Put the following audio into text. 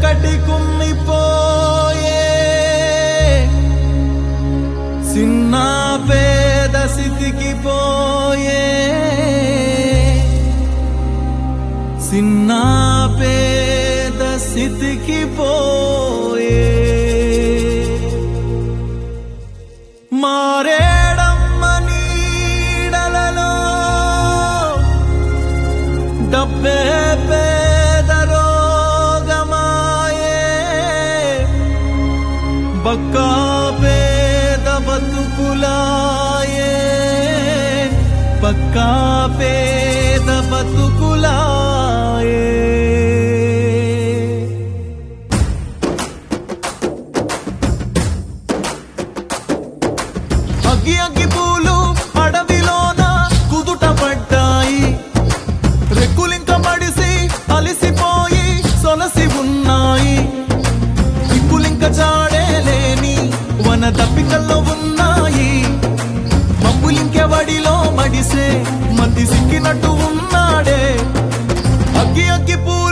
చీకటి కుమ్మిపోయే చిన్న పేద స్థితికి పోయే చిన్న పేద స్థితికి పోయే మారేడమ్మ నీడలలో డబ్బే పేద రోగమాయే బక్కా పేద బతుకులాయే పక్కా పేద బతుకులాయే అగ్గి అగ్గి పూలు అడవిలోన కుదుట పడ్డాయి రెక్కులింక మడిసి అలిసిపోయి సొలసి ఉన్నాయి దిక్కులింక చాడే లేని వన దప్పికల్లో ఉన్నాయి మబ్బులింకెవడిలో మడిసే మతి సిక్కినట్టు ఉన్నాడే అగ్గి అగ్గి పూలు